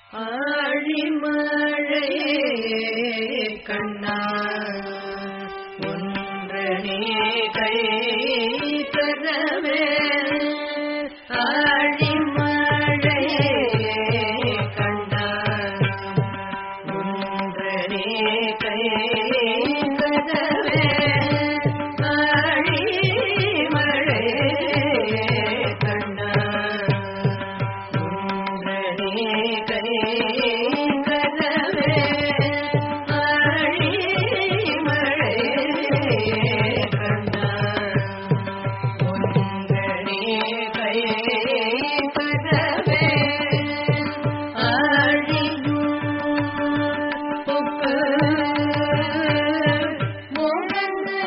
ஆழிமழையே கண்ணா ஒன்றனே கை தரவே ஆழிமழையே கண்ணா ஒன்றனே கை தரவே ஆழிமழையே கண்ணா ஒன்றனே கை கரவே ஆழிமழையே கண்ணா ஒன்றனே கை கரவே ஆழியும் பொப்பு முகந்து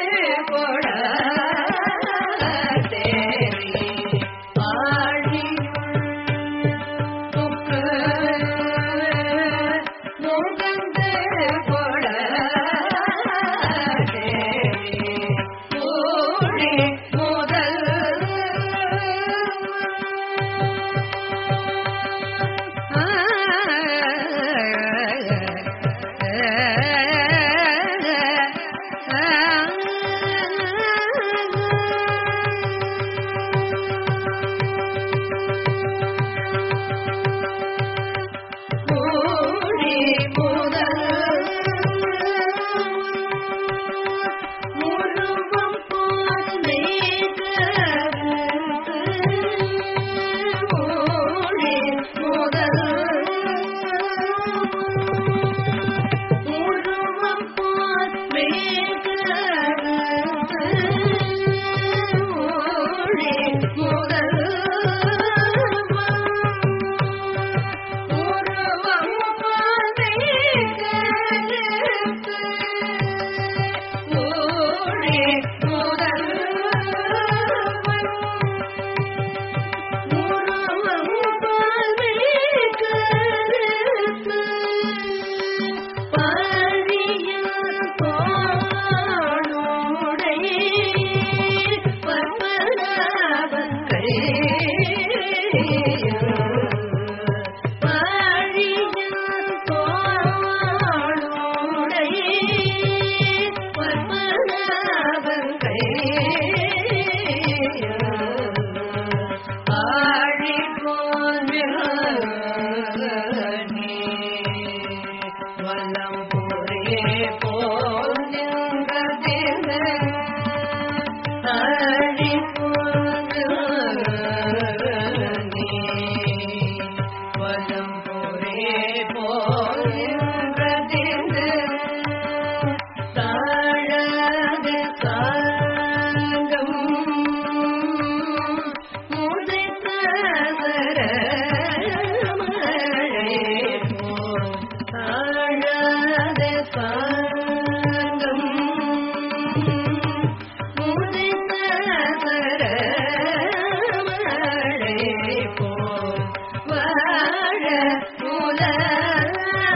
கொடாதேரி ஆழியும் பொப்பு முகந்து கொடாதேரி கூடி முதல் கூடி முதல் முழுவம் போல் கூடி முதல் முழுவம் போல் கூடி முதல் உருவம் பாதைகளுக்கு ஊழி முதல்வன். உருவம் பாதைகளுக்கு பாரியார் தோளுடை பத்மநாபன் பாரியார் தோளுடை பத்மநாபன் ஆழி போன்றே வல்லம் புரே போல் நின்றதில்லை ஆழி போன்றே வல்லம் புரே போல் நின்றதில்லை தாழாது சாங்கம் முதைத்தவர மழை போல் தாழாது சாங்கம் முதைத்தவர மழை போல் வாழ முதல்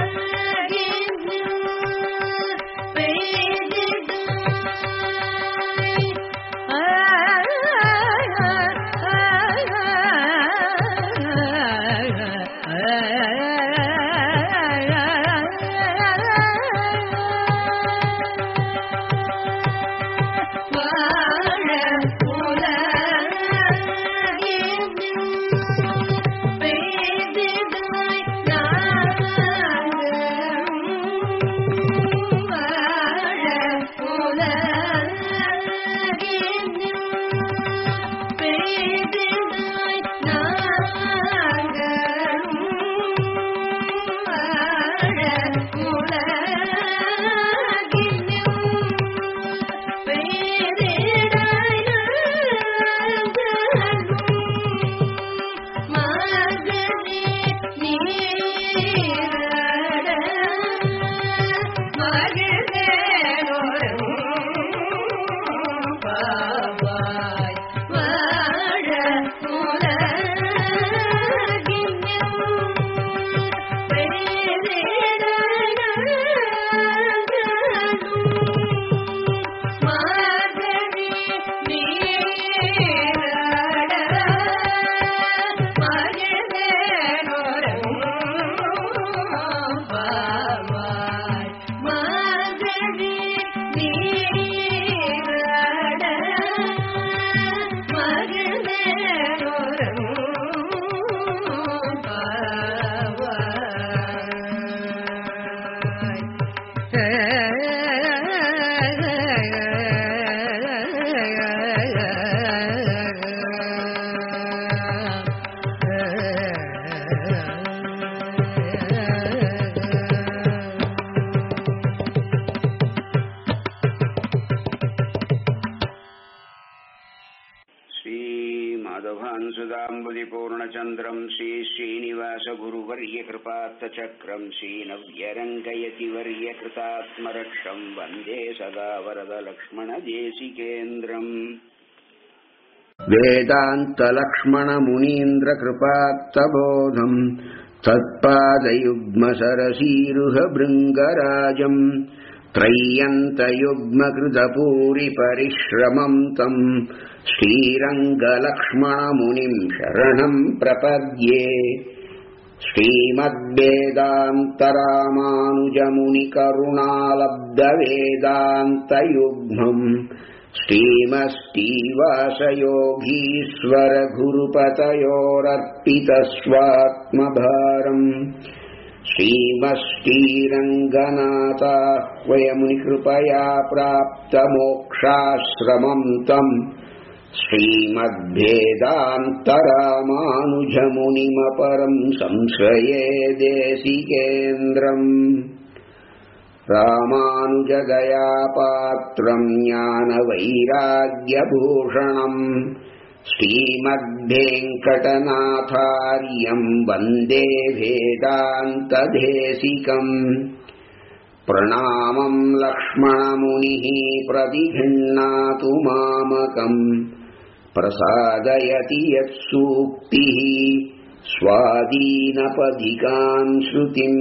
श्रीनिवासगुरुवर्यकृपात्तचक्रम् श्रीनव्यरङ्गयति वर्यकृतात्मरक्षम् वन्दे सदा वरदलक्ष्मणदेशिकेन्द्रम् वेदान्तलक्ष्मणमुनीन्द्रकृपात्तबोधम् तत्पादयुग्मसरसीरुहभृङ्गराजम् त्रय्यन्तयुग्मकृतपूरिपरिश्रमम् तम् श्रीरङ्गलक्ष्मणमुनिम् शरणम् प्रपद्ये श्रीमद्वेदान्तरामानुजमुनिकरुणालब्धवेदान्तयुग्मम् श्रीमस्तीवासयोगीश्वरगुरुपतयोरर्पितस्वात्मभारम् श्रीमष्टीरङ्गनाथाह्वयमुनिकृपया प्राप्तमोक्षाश्रमम् तम् श्रीमद्भेदान्तरामानुजमुनिमपरम् संश्रये देशिकेन्द्रम् रामानुजदयापात्रम् ज्ञानवैराग्यभूषणम् श्रीमद्वेङ्कटनाथार्यम् वन्दे वेदान्तदेशिकम् प्रणामम् लक्ष्मणमुनिः प्रतिगृह्णातु मामकम् प्रसादयति यत्सूक्तिः स्वादीनपदिकाम् श्रुतिम्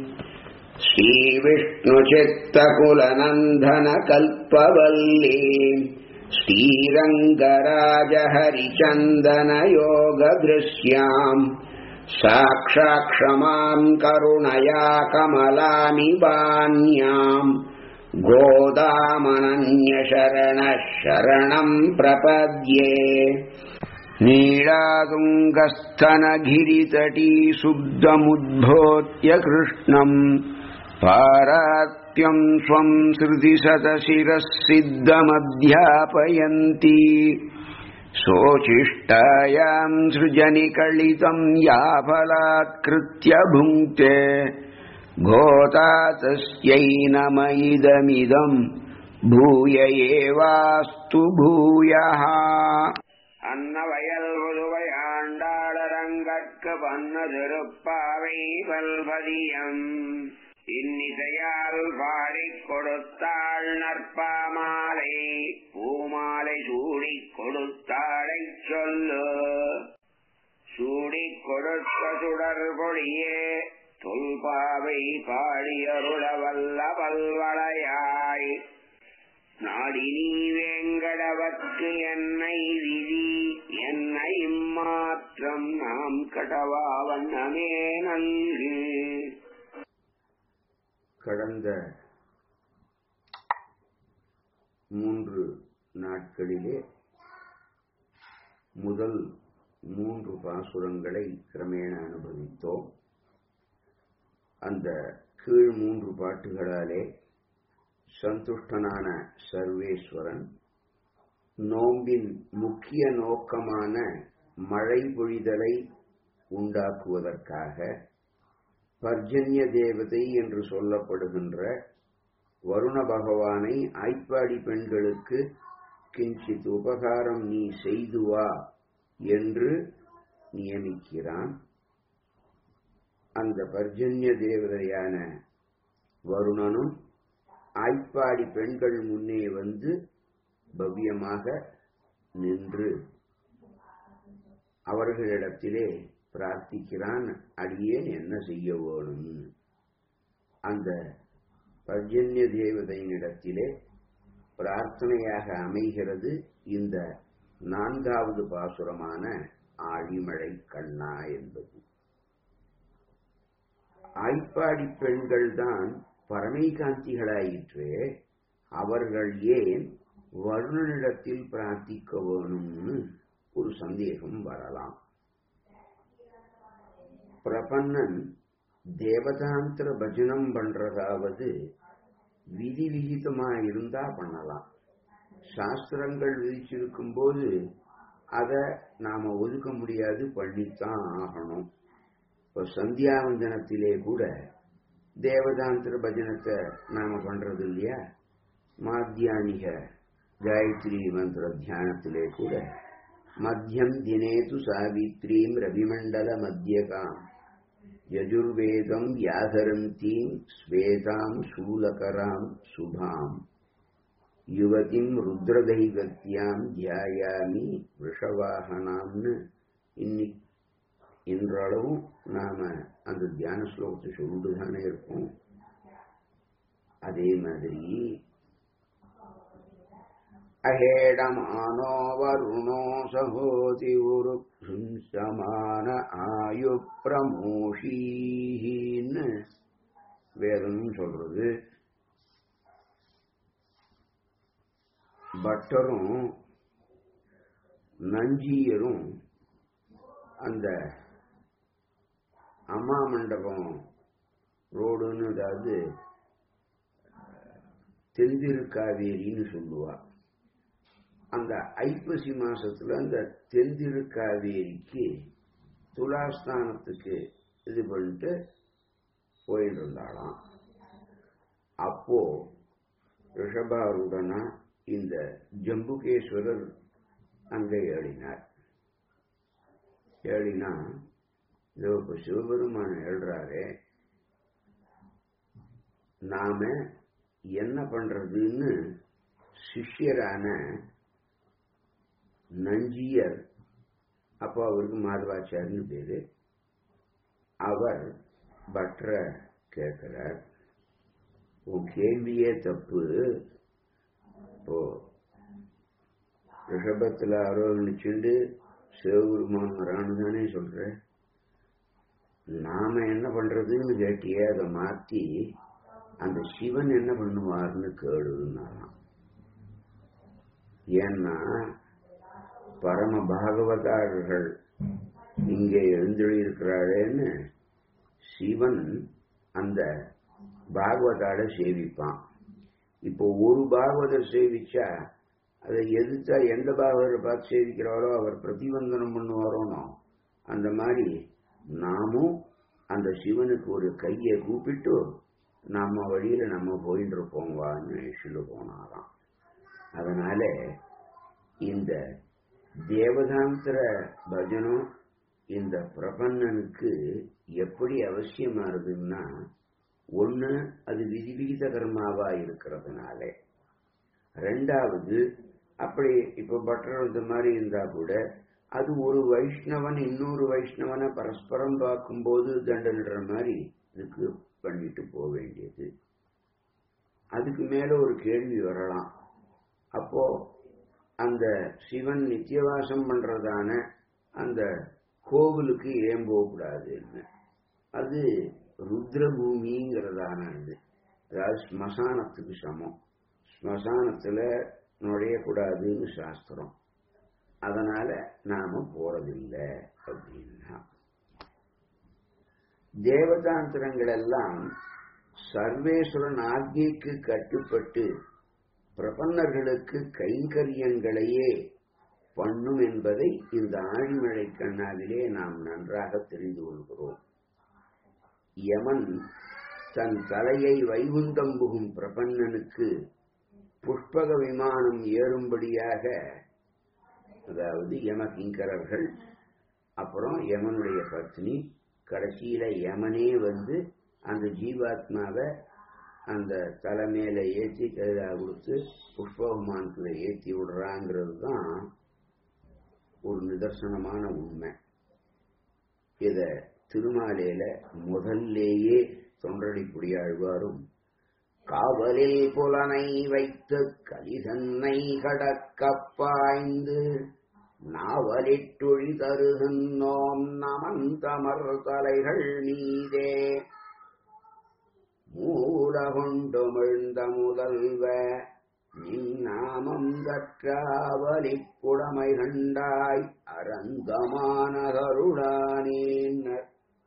श्रीविष्णुचित्तकुलनन्दनकल्पवल्ली श्रीरङ्गराजहरिचन्दनयोगदृश्याम् साक्षाक्षमाम् करुणया कमलामिवान्याम् गोदामनन्यशरणः शरणम् प्रपद्ये नीलातुङ्गस्तनगिरितटी शुद्धमुद्भोत्य कृष्णम् पारात्यम् स्वम् श्रुतिशतशिरः सिद्धमध्यापयन्ती सोचिष्टायाम् सृजनिकलितम् याफलात्कृत्य भुङ्क्ते गोता तस्यै नम इदमिदम् भूय एवास्तु भूयः அன்னவயல் புதுவையாண்டாளரங்கற்கு பன்னு திருப்பாவை பல்பதியம் இன்னிசையால் பாடிக் கொடுத்தாள் நற்பாமாலை பூமாலை சூடிக் கொடுத்தாளைச் சொல்லு சூடிக் கொடுத்த சுடர் கொடியே தொல்பாவை பாடியருள வல்ல பல்வளையாய் நாடினி வேங்கடவற்கு என்னை விதி என்னை மாற்றம் நாம் கடவா வண்ணமே நல்கு கடந்த மூன்று நாட்களிலே முதல் மூன்று பாசுரங்களை கிரமேண அனுபவித்தோம் அந்த கீழ் மூன்று பாட்டுகளாலே சந்துஷ்டனான சர்வேஸ்வரன் நோம்பின் முக்கிய நோக்கமான மழை பொழிதலை உண்டாக்குவதற்காக பர்ஜன்ய தேவதை என்று சொல்லப்படுகின்ற வருண பகவானை ஆய்ப்பாடி பெண்களுக்கு கிஞ்சித் உபகாரம் நீ செய்து வா என்று நியமிக்கிறான் அந்த பர்ஜன்ய தேவதையான வருணனும் ஆய்ப்பாடி பெண்கள் முன்னே வந்து பவ்யமாக நின்று அவர்களிடத்திலே பிரார்த்திக்கிறான் அடியேன் என்ன செய்ய வேணும் அந்த பர்ஜன்ய தேவதையினிடத்திலே பிரார்த்தனையாக அமைகிறது இந்த நான்காவது பாசுரமான ஆழிமழை கண்ணா என்பது ஆய்ப்பாடி பெண்கள்தான் பரமைகாந்திகளாயிற்றே அவர்கள் ஏன் வருணனிடத்தில் பிரார்த்திக்க வேணும்னு ஒரு சந்தேகம் வரலாம் பிரபன்னன் தேவதாந்திர பஜனம் பண்றதாவது விதி விகிதமா இருந்தா பண்ணலாம் சாஸ்திரங்கள் விதிச்சிருக்கும் போது அத நாம ஒதுக்க முடியாது பண்ணித்தான் ஆகணும் இப்ப சந்தியாவந்தனத்திலே கூட தேவதாந்திர பஜனத்தை நாம பண்றது இல்லையா மாத்தியானிக காயத்ரி மந்திர தியானத்திலே கூட மத்தியம் தினேது சாவித்ரீம் ரவிமண்டல மத்தியகாம் யஜுர்வேதம் வியாகரந்தீம் ஸ்வேதாம் சூலகராம் சுபாம் யுவதிம் ருத்ரதைவத்தியாம் தியாயாமி விஷவாகனாம்னு இன்னி இன்றளவும் நாம அந்த தியான ஸ்லோகத்தை சொல்லிட்டு தானே இருக்கோம் அதே மாதிரி அஹேடமானோ வருணோ சகோதி ஒரு சமான ஆயு பிரமோஷீன்னு வேதம் சொல்றது பட்டரும் நஞ்சியரும் அந்த அம்மா மண்டபம் ரோடுன்னு அதாவது தென்திருக்காவேரின்னு சொல்லுவா அந்த ஐப்பசி மாசத்துல அந்த தென்திருக்காவேரிக்கு துலாஸ்தானத்துக்கு இது பண்ணிட்டு போயிட்டு இருந்தாளாம் அப்போ ரிஷபாருடனா இந்த ஜம்புகேஸ்வரர் அங்கே ஏழினார் ஏழினா இதோ இப்ப சிவபெருமான் எழுறாரே நாம என்ன பண்றதுன்னு சிஷ்யரான நஞ்சியர் அப்போ அவருக்கு மாதவாச்சாரின்னு பேரு அவர் பற்ற கேட்கிறார் உன் கேள்வியே தப்பு இப்போ ரிஷபத்துல ஆரோகணிச்சுண்டு சிவபெருமான் வரான்னு தானே சொல்ற நாம என்ன பண்றதுன்னு கேட்டியே அதை மாத்தி அந்த சிவன் என்ன பண்ணுவார்னு கேளுன்னாராம் ஏன்னா பரம பாகவதார்கள் இங்கே எழுந்தெழுதியிருக்கிறாளேன்னு சிவன் அந்த பாகவதால சேவிப்பான் இப்போ ஒரு பாகவதர் சேவிச்சா அதை எதிர்த்தா எந்த பாகவதரை பார்த்து சேவிக்கிறாரோ அவர் பிரதிபந்தனம் பண்ணுவாரோனோ அந்த மாதிரி நாமும் அந்த சிவனுக்கு ஒரு கையை கூப்பிட்டு நம்ம வழியில நம்ம போயிட்டு இருப்போம் வான்னு சொல்லு போனாராம் அதனால இந்த தேவதாந்திர பஜனம் இந்த பிரபன்னனுக்கு எப்படி அவசியமானதுன்னா ஒண்ணு அது விதி விகித கர்மாவா இருக்கிறதுனால ரெண்டாவது அப்படி இப்ப பட்டர் இந்த மாதிரி இருந்தா கூட அது ஒரு வைஷ்ணவன் இன்னொரு வைஷ்ணவனை பரஸ்பரம் பார்க்கும்போது தண்டனிடுற மாதிரி இதுக்கு பண்ணிட்டு போக வேண்டியது அதுக்கு மேல ஒரு கேள்வி வரலாம் அப்போ அந்த சிவன் நித்தியவாசம் பண்றதான அந்த கோவிலுக்கு ஏன் போகக்கூடாதுன்னு அது ருத்ரபூமிங்கிறதான இது அதாவது ஸ்மசானத்துக்கு சமம் ஸ்மசானத்துல நுழையக்கூடாதுன்னு சாஸ்திரம் அதனால நாம போறதில்லை அப்படின்னா தேவதாந்திரங்கள் எல்லாம் சர்வேஸ்வரன் ஆக்ஞைக்கு கட்டுப்பட்டு பிரபன்னர்களுக்கு கைங்கரியங்களையே பண்ணும் என்பதை இந்த ஆழிமழை கண்ணாவிலே நாம் நன்றாக தெரிந்து கொள்கிறோம் யமன் தன் தலையை வைகுந்தம் புகும் பிரபன்னனுக்கு புஷ்பக விமானம் ஏறும்படியாக அதாவது யம கிங்கரர்கள் அப்புறம் யமனுடைய பத்னி கடைசியில யமனே வந்து அந்த ஜீவாத்மாவை அந்த தலை மேல ஏற்றி கைதா கொடுத்து புஷ்ப விமானத்துல ஏற்றி விடுறாங்கிறது தான் ஒரு நிதர்சனமான உண்மை இத திருமாலையில முதல்லேயே தொண்டடிப்புடியாழ்வாரும் காவலில் புலனை வைத்து கலிதன்னை கடக்கப் பாய்ந்து நாவலிட்டொழி தருகின்றோம் நமன் தமர் தலைகள் மீதே மூல கொண்டுமிழ்ந்த முதல்வ நின்னாமம் கற்றாவலி புடமை கண்டாய் அரங்கமான கருளானேன்னர்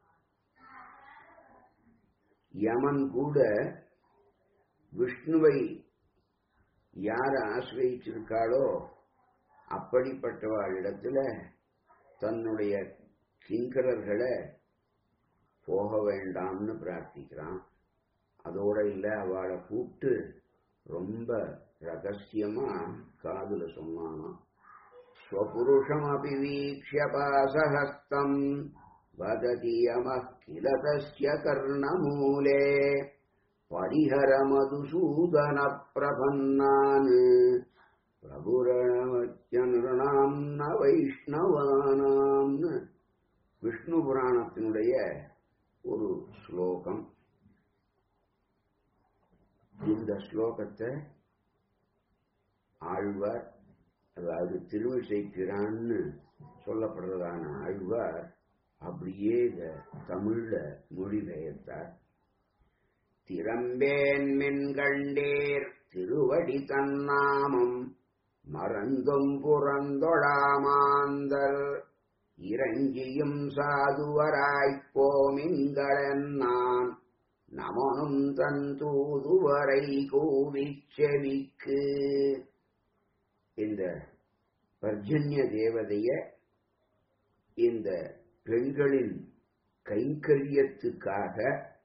யமன் கூட விஷ்ணுவை யார் ஆசிரியிச்சிருக்காளோ அப்படிப்பட்டவாளிடத்துல தன்னுடைய கிங்கரர்களை போக வேண்டாம்னு பிரார்த்திக்கிறான் அதோட இல்ல அவளை கூப்பிட்டு ரொம்ப ரகசியமா காதுல சொன்னானாம் ஸ்வபுருஷம் அபிவீக்ஷ பாசஹஸ்தம் वदति यमः किल तस्य कर्णमूले परिहरमधुसूदनप्रपन्नान् பிரபுரணமத்தியனுரணாம் ந வைஷ்ணவானாம் விஷ்ணு புராணத்தினுடைய ஒரு ஸ்லோகம் இந்த ஸ்லோகத்தை ஆழ்வார் அதாவது திருவிசைக்கிறான்னு சொல்லப்படுறதான ஆழ்வார் அப்படியே இத தமிழ்ல மொழிபெயர்த்தார் திறம்பேன் மின் கண்டேர் திருவடி தன்னாமம் மறந்தும் புறந்தொழாமாந்தர் இறங்கியும் சாதுவராய்ப் போமிங்களன் நான் நமனும் தன் தூதுவரை கூவிச் செவிக்கு இந்த பர்ஜன்ய தேவதைய இந்த பெண்களின் கைங்கரியத்துக்காக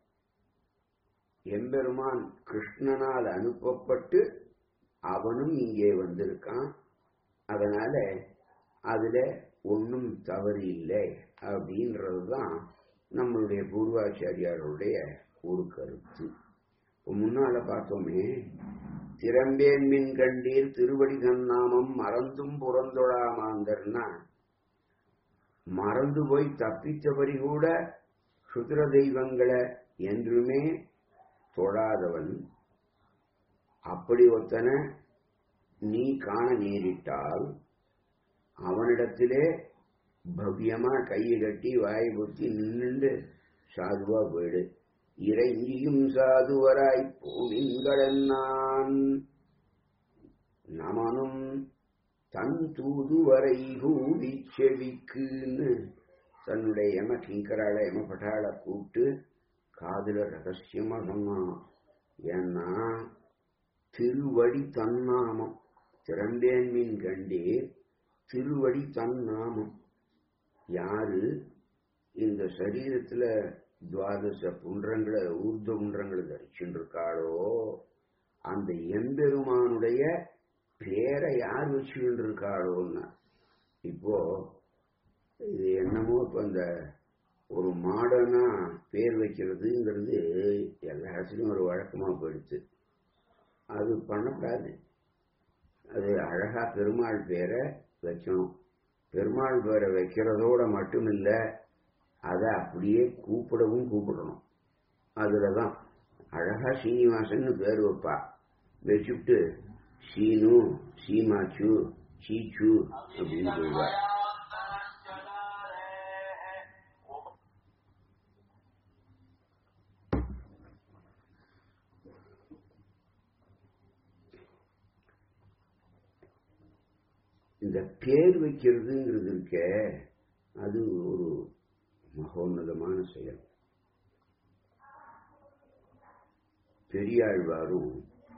எம்பெருமான் கிருஷ்ணனால் அனுப்பப்பட்டு அவனும் இங்கே வந்திருக்கான் அதனால அதுல ஒன்றும் தவறு இல்லை அப்படின்றதுதான் நம்மளுடைய பூர்வாச்சாரியாருடைய ஒரு கருத்து இப்ப முன்னால பார்த்தோமே திறம்பேன் மின் கண்டீர் திருவடி தன்னாமம் மறந்தும் புறந்தொழாமாந்தர்னா மறந்து போய் தப்பித்தபடி கூட சுத்திர தெய்வங்களை என்றுமே தொழாதவன் அப்படி ஒருத்தனை நீ காண நேரிட்டால் அவனிடத்திலே பவ்யமா கையை கட்டி வாய் பொத்தி நின்னுண்டு சாதுவா போயிடு இறங்கியும் சாதுவராய் போவிங்களன் நான் நமனும் தன் தூதுவரை கூவி செவிக்குன்னு தன்னுடைய யம கிங்கராள யம பட்டாள கூப்பிட்டு காதுல ரகசியமா சொன்னான் ஏன்னா திருவடி தன்னாமம் திறந்தேன் மீன் கண்டே திருவடி தன்னாமம் யாரு இந்த சரீரத்துல துவாதச புன்றங்களை ஊர்த புன்றங்களை தரிச்சுட்டு இருக்காளோ அந்த எம்பெருமானுடைய பேரை யார் வச்சுக்கிட்டு இருக்காளோன்னா இப்போ இது என்னமோ இப்ப இந்த ஒரு மாடர்னா பேர் வைக்கிறதுங்கிறது எல்லா இடத்துலையும் ஒரு வழக்கமா போயிடுச்சு அது பண்ணக்கூடாது அது அழகா பெருமாள் பேரை வைக்கணும் பெருமாள் பேரை வைக்கிறதோட மட்டும் இல்ல அதை அப்படியே கூப்பிடவும் கூப்பிடணும் அதுலதான் அழகா சீனிவாசன் பேர் வைப்பா வச்சுட்டு சீனு சீமாச்சு சீச்சு அப்படின்னு சொல்லுவா இந்த பேர் வைக்கிறதுங்கிறது இருக்க அது ஒரு மகோன்னதமான செயல் பெரியாழ்வாரும்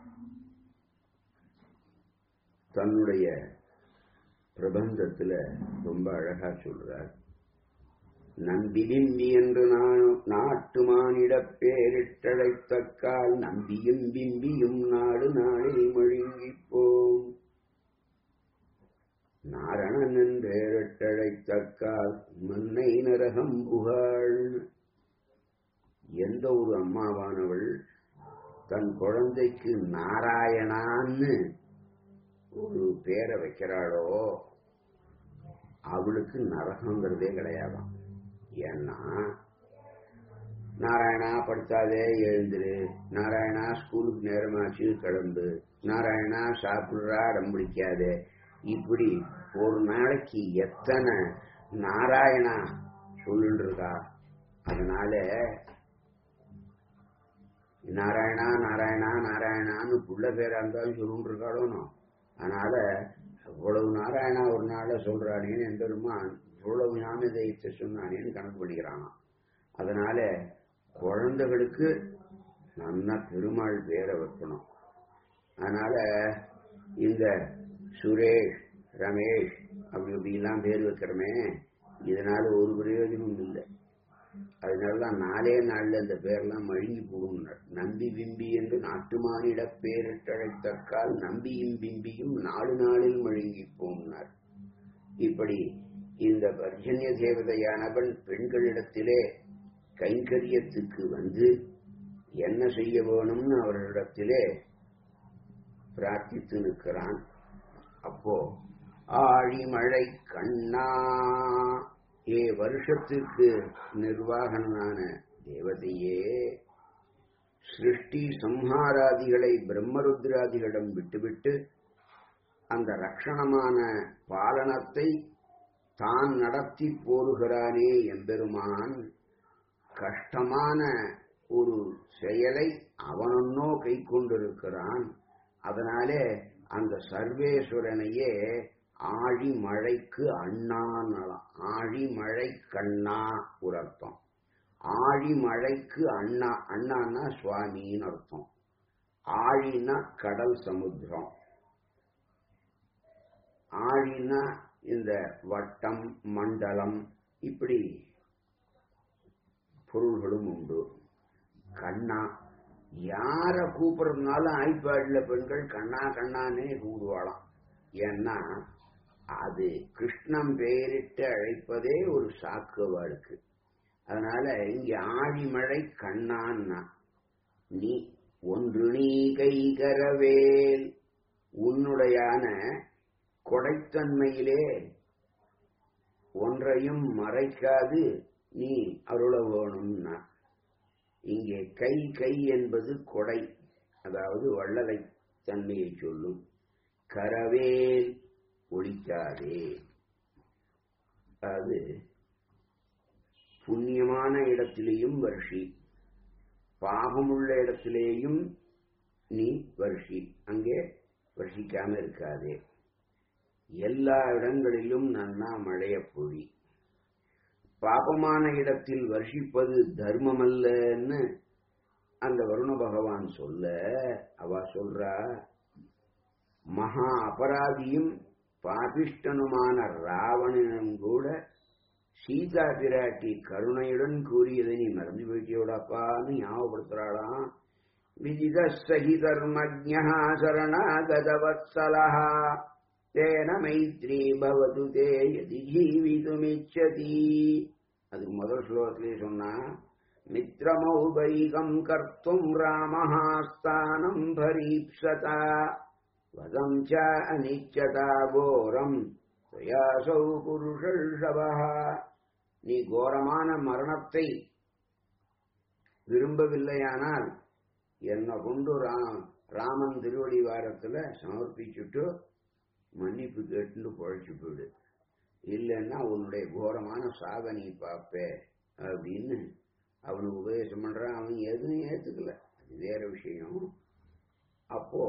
தன்னுடைய பிரபந்தத்துல ரொம்ப அழகா சொல்றார் நம்பி விம்பி என்று நான் நாட்டு மானிடப் பேரிட்டழைத்தக்கால் நம்பியும் விம்பியும் நாடு நாளில் மழுங்கிப் போம் நாரணன் என்றேரட்டழைத்தக்கால் மன்னை நரகம் புகழ் எந்த ஒரு அம்மாவானவள் தன் குழந்தைக்கு நாராயணான்னு ஒரு பேரை வைக்கிறாளோ அவளுக்கு நரகங்கிறதே கிடையாதாம் ஏன்னா நாராயணா படித்தாதே எழுந்துரு நாராயணா ஸ்கூலுக்கு நேரமாச்சு கிளம்பு நாராயணா சாப்பிடுறா அடம் பிடிக்காதே இப்படி ஒரு நாளைக்கு எத்தனை நாராயணா சொல்லிட்டு இருக்கா அதனால நாராயணா நாராயணா நாராயணான்னு புள்ள பேரா இருந்தாலும் சொல்லிட்டு இருக்காளோனோ அதனால இவ்வளவு நாராயணா ஒரு நாள சொல்றானேன்னு எம்பெருமான் இவ்வளவு ஞானதயத்தை சொன்னானேன்னு கணக்கு பண்ணிக்கிறானாம் அதனால குழந்தைகளுக்கு நல்லா பெருமாள் பேரை வைக்கணும் அதனால இந்த சுரேஷ் ரமேஷ் அப்படி இப்படிலாம் பேர் வைக்கிறோமே இதனால ஒரு பிரயோஜனமும் இல்லை அதனாலதான் நாலே நாள்ல இந்த பேர்லாம் மழுங்கி போகும்னார் நம்பி விம்பி என்று நாட்டுமானிட பேரிட்டழைத்தக்கால் நம்பியும் விம்பியும் நாலு நாளில் மழுங்கி போம்னார் இப்படி இந்த பர்ஜன்ய தேவதையானவன் பெண்களிடத்திலே கைங்கரியத்துக்கு வந்து என்ன செய்ய வேணும்னு அவர்களிடத்திலே பிரார்த்தித்து நிற்கிறான் அப்போ ஆழிமழை கண்ணா ஏ வருஷத்துக்கு நிர்வாகனான தேவதையே சிருஷ்டி சம்ஹாராதிகளை பிரம்மருத்ராதிகளிடம் விட்டுவிட்டு அந்த ரக்ஷணமான பாலனத்தை தான் நடத்தி போருகிறானே எம்பெருமான் கஷ்டமான ஒரு செயலை அவனொன்னோ கை கொண்டிருக்கிறான் அதனாலே அந்த சர்வேஸ்வரனையே ஆழி மழைக்கு அண்ணான்னலாம் ஆழி மழை கண்ணா ஒரு அர்த்தம் ஆழி மழைக்கு அண்ணா அண்ணான்னா சுவாமின்னு அர்த்தம் ஆழினா கடல் சமுத்திரம் ஆழினா இந்த வட்டம் மண்டலம் இப்படி பொருள்களும் உண்டு கண்ணா யார கூப்பிடுறதுனாலும் ஐபேட்ல பெண்கள் கண்ணா கண்ணானே கூடுவாளாம் ஏன்னா அது கிருஷ்ணன் பெயரிட்டு அழைப்பதே ஒரு சாக்குவாளுக்கு அதனால இங்க ஆழிமழை கண்ணான்னா நீ ஒன்று நீ கைகரவேல் உன்னுடையான கொடைத்தன்மையிலே ஒன்றையும் மறைக்காது நீ அருள வேணும்னா இங்கே கை கை என்பது கொடை அதாவது வள்ளலை தன்மையை சொல்லும் கரவேல் ஒழிக்காதே அது புண்ணியமான இடத்திலேயும் வருஷி பாபமுள்ள இடத்திலேயும் நீ வருஷி அங்கே வருஷிக்காம இருக்காதே எல்லா இடங்களிலும் நன்னா மழைய பொழி பாபமான இடத்தில் வர்ஷிப்பது தர்மமல்லன்னு அந்த வருண பகவான் சொல்ல அவ சொல்றா மகா அபராதியும் பாபிஷ்டனுமான ராவணனும் கூட சீதா பிராட்டி கருணையுடன் கூறியதை நீ மறந்து போயிட்டியோடாப்பான்னு ஞாபகப்படுத்துறாளாம் விதித சகி தர்மஜா சரணாகதவத்சலஹா தேன மைத்ரி பவது தே யதி ஜீவிதுமிச்சதி அதுக்கு முதல் ஸ்லோகத்திலே சொன்னா மித்ரமௌபைகம் கர்த்தும் ராமஹாஸ்தானம் பரீப்சதா வதம் ச அனிச்சதா கோரம் துயாசௌ புருஷல்ஷவா நீ கோரமான மரணத்தை விரும்பவில்லையானால் என்னை கொண்டு ரா- ராமன் திருவடி வாரத்துல சமர்ப்பிச்சுட்டு மன்னிப்பு கேட்டுன்னு பொழைச்சு போயிடு இல்லைன்னா உன்னுடைய கோரமான சாக நீ பார்ப்ப அப்படின்னு அவனுக்கு உபதேசம் பண்றான் அவன் எதுவும் ஏத்துக்கல அது வேற விஷயம் அப்போ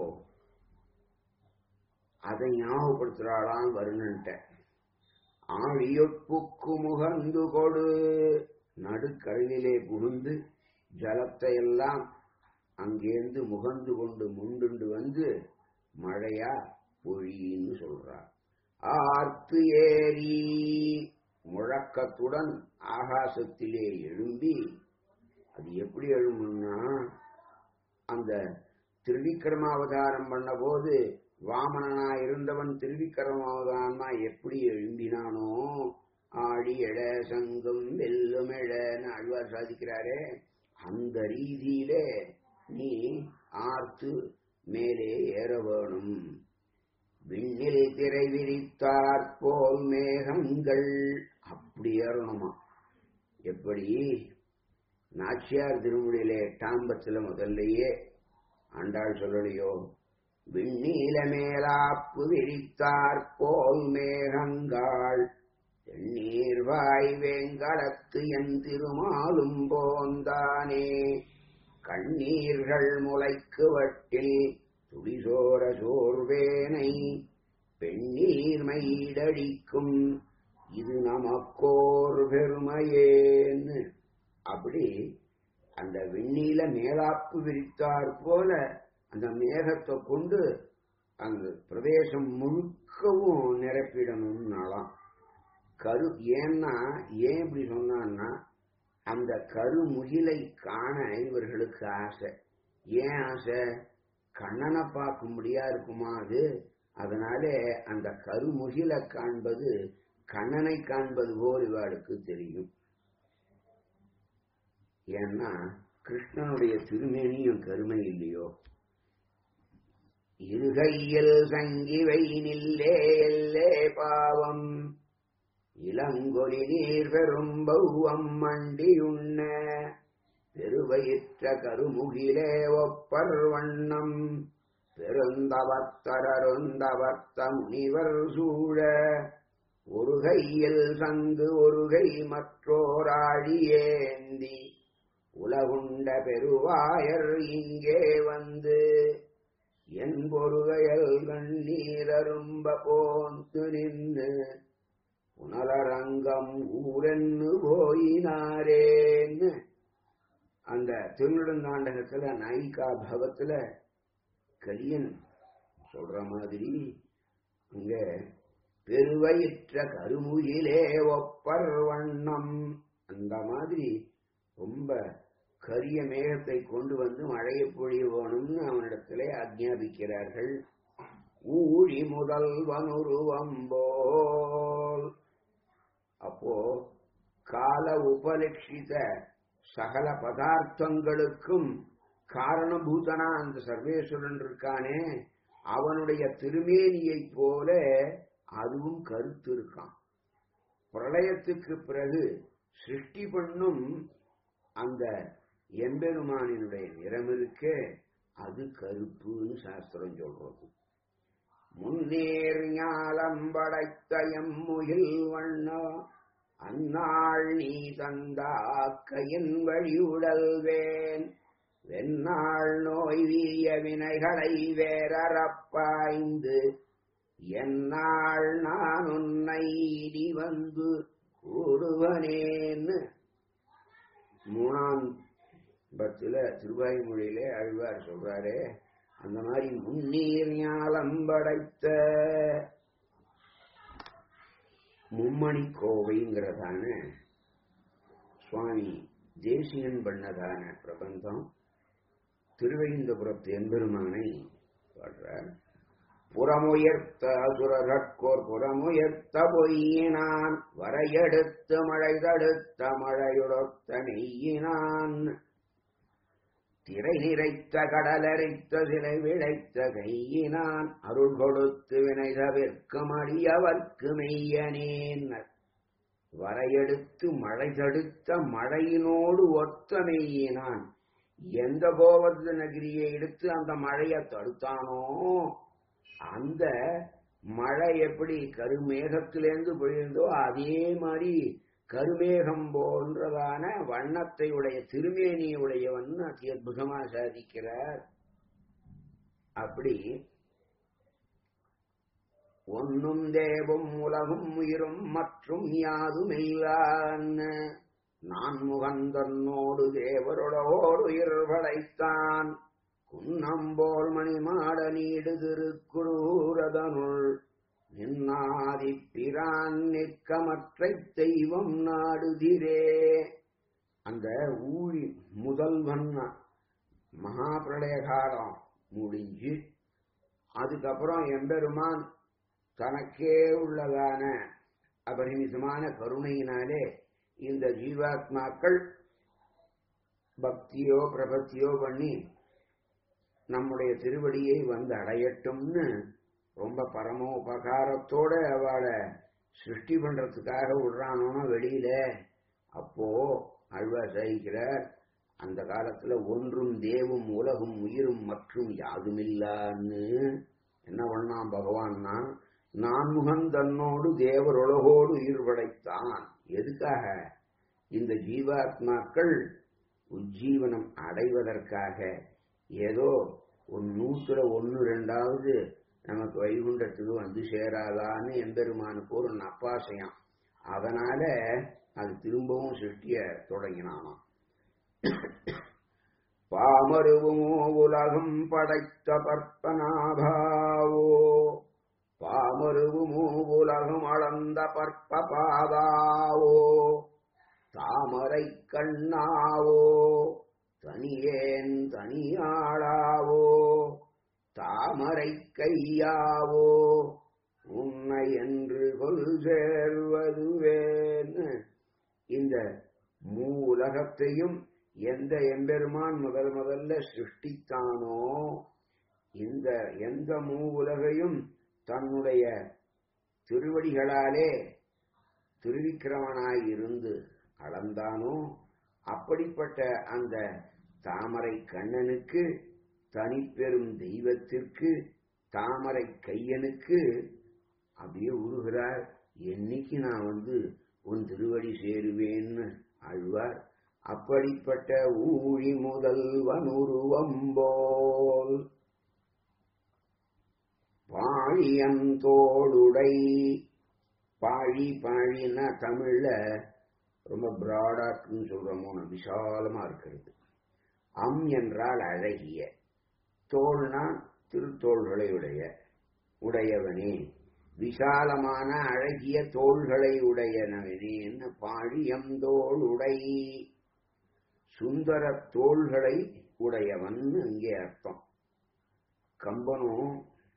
அதை ஞாபகப்படுத்துறாளாம் வருணன்ட்ட ஆழியொட்புக்கு முகந்து கொடு நடுக்கடலிலே புகுந்து ஜலத்தை எல்லாம் அங்கேருந்து முகந்து கொண்டு முண்டுண்டு வந்து மழையா பொழின்னு சொல்றார் ஆர்த்து ஏறி முழக்கத்துடன் ஆகாசத்திலே எழும்பி அது எப்படி எழும்பும்னா அந்த திருவிக்கிரமாவதாரம் பண்ண போது வாமனனா இருந்தவன் திருவிக்கிரமாவதாரமா எப்படி எழும்பினானோ ஆடி எழ சங்கம் வெல்லும் எழன்னு ஆழ்வார் சாதிக்கிறாரே அந்த ரீதியிலே நீ ஆர்த்து மேலே ஏற வேணும் விண்ணில் திரை விரித்தாற் போல் மேகங்கள் அப்படி ஏறணுமா எப்படி நாச்சியார் திருமொழியிலே எட்டாம்பத்துல முதல்லையே ஆண்டாள் சொல்லலையோ விண்ணீல மேலாப்பு விரித்தாற் போல் மேகங்காள் தென்னீர்வாய் வேங்கடத்து என் திருமாலும் போந்தானே கண்ணீர்கள் முளைக்கு வட்டில் துடிசோர சோர்வேனை பெண்ணீர் மைடடிக்கும் இது நமக்கோர் பெருமையேன்னு அப்படி அந்த விண்ணில மேலாப்பு விரித்தார் போல அந்த மேகத்தை கொண்டு அந்த பிரதேசம் முழுக்கவும் நிரப்பிடணும்னாலாம் கரு ஏன்னா ஏன் இப்படி சொன்னான்னா அந்த கருமுகிலை காண இவர்களுக்கு ஆசை ஏன் ஆசை கண்ணனை பார்க்கும்படியா இருக்குமா அது அதனாலே அந்த கருமுகிலை காண்பது கண்ணனை காண்பது போல் இவாளுக்கு தெரியும் ஏன்னா கிருஷ்ணனுடைய திருமேனியும் கருமை இல்லையோ இருகையில் சங்கிவை நில்லே எல்லே பாவம் இளங்கொலி நீர் பெரும் பௌவம் மண்டியுண்ண பெருவயிற்ற கருமுகிலே ஒப்பர் வண்ணம் பெருந்தவத்தரருந்தவர்த்த முனிவர் சூழ ஒரு கையில் சங்கு ஒரு கை மற்றோராழியேந்தி உலகுண்ட பெருவாயர் இங்கே வந்து என் பொருகையல் கண்ணீரரும்ப போந்து நின்று புனலரங்கம் ஊரென்னு போயினாரேன்னு அந்த திருநெடுந்தாண்டகத்துல நாயிகா பவத்துல கலியன் சொல்ற மாதிரி அங்க பெருவயிற்ற கருமுகிலே ஒப்பர் வண்ணம் அந்த மாதிரி ரொம்ப கரிய மேகத்தை கொண்டு வந்து மழையை பொழிய வேணும்னு அவனிடத்திலே ஆக்ஞாபிக்கிறார்கள் ஊழி முதல்வனுருவம் போல் அப்போ கால உபலட்சித சகல பதார்த்தங்களுக்கும் காரணபூதனா அந்த சர்வேஸ்வரன் இருக்கானே அவனுடைய திருமேனியைப் போல அதுவும் கருத்து இருக்கான் பிரளயத்துக்கு பிறகு சிருஷ்டி பண்ணும் அந்த எம்பெருமானினுடைய நிறம் இருக்கே அது கருப்புன்னு சாஸ்திரம் சொல்றது முன்னேர் ஞாலம் படைத்த எம்முகில் வண்ணா அந்நாள் நீ தந்தாக்கையின் வழியுடல்வேன் வெந்நாள் நோய் வீய வினைகளை வேறறப்பாய்ந்து எந்நாள் நான் உன்னை இடி வந்து கூடுவனேன்னு மூணாம் பத்துல திருவாய்மொழியிலே அழ்வார் சொல்றாரே அந்த மாதிரி முன்னீர் ஞாலம் படைத்த மும்மணி கோவைங்கிறதான சுவாமி தேசியன் பண்ணதான பிரபந்தம் திருவைந்தபுரத்து எம்பெருமானை பாடுறார் புறமுயர்த்த அசுரர்கோர் புறமுயர்த்த பொய்யினான் வரையெடுத்து மழை தடுத்த மழையுடொத்த நெய்யினான் திரை நிறைத்த கடலரித்த சிலை விளைத்த கையினான் அருள் கொடுத்து வினை தவிர்க்கும் அடியவர்க்கு மெய்யனேன் வரையெடுத்து மழை தடுத்த மழையினோடு ஒத்த மெய்யினான் எந்த கோவர்தன நகிரியை எடுத்து அந்த மழையை தடுத்தானோ அந்த மழை எப்படி கருமேகத்திலேருந்து பொழிந்தோ அதே மாதிரி கருமேகம் போன்றதான வண்ணத்தை உடைய திருமேனியுடையவன் அதி அற்புதமா சாதிக்கிறார் அப்படி ஒன்னும் தேவும் உலகும் உயிரும் மற்றும் யாதுமெய்வான் நான் முகந்தன்னோடு தேவரோடோடு உயிர் படைத்தான் குன்னம்போல் மணிமாட நீடு திருக்குறூரதனுள் நின்னாதிப்பிரான் நிற்கமற்றை தெய்வம் நாடுதிரே அந்த ஊழி முதல்வன் மகாபிரளய காலம் முடிஞ்சு அதுக்கப்புறம் எம்பெருமான் தனக்கே உள்ளதான அபரிமிதமான கருணையினாலே இந்த ஜீவாத்மாக்கள் பக்தியோ பிரபத்தியோ பண்ணி நம்முடைய திருவடியை வந்து அடையட்டும்னு ரொம்ப பரம உபகாரத்தோட அவளை சிருஷ்டி பண்றதுக்காக விடுறானோன்னா வெளியில அப்போ அழ்வா சகிக்கிறார் அந்த காலத்துல ஒன்றும் தேவும் உலகும் உயிரும் மற்றும் யாதுமில்லான்னு என்ன பண்ணான் பகவான்னா நான்முகன் தன்னோடு தேவர் உலகோடு உயிர் படைத்தான் எதுக்காக இந்த ஜீவாத்மாக்கள் உஜ்ஜீவனம் அடைவதற்காக ஏதோ ஒரு நூத்துல ஒன்னு ரெண்டாவது நமக்கு வைகுண்டத்துக்கு வந்து சேராதான்னு எம்பெருமானுக்கு ஒரு நப்பாசையாம் அதனால அது திரும்பவும் சிருஷ்டிய தொடங்கினானாம் பாமருவுமோ உலகம் படைத்த பற்பனாபாவோ பாமருவுமோ உலகம் அளந்த பற்ப பாதாவோ தாமரை கண்ணாவோ தனியேன் தனியாளாவோ தாமரை கையாவோ உன்னை என்று கொல் சேர்வதுவேன்னு இந்த மூ உலகத்தையும் எந்த எம்பெருமான் முதல் முதல்ல சிருஷ்டித்தானோ இந்த எந்த மூ உலகையும் தன்னுடைய திருவடிகளாலே திருவிக்கிரமனாய் இருந்து அளந்தானோ அப்படிப்பட்ட அந்த தாமரை கண்ணனுக்கு தனிப்பெரும் தெய்வத்திற்கு தாமரை கையனுக்கு அப்படியே உருகிறார் என்னைக்கு நான் வந்து உன் திருவடி சேருவேன்னு ஆழ்வார் அப்படிப்பட்ட ஊழி முதல்வன் உருவம்போல் பாழியந்தோளுடை பாழி பாழின்னா தமிழ்ல ரொம்ப பிராடா இருக்குன்னு சொல்றோமோ விசாலமா இருக்கிறது அம் என்றால் அழகிய தோள்னா திருத்தோள்களை உடைய உடையவனே விசாலமான அழகிய தோள்களை உடையனவனேன்னு பாழியந்தோள் உடை சுந்தர தோள்களை உடையவன் இங்கே அர்த்தம் கம்பனும்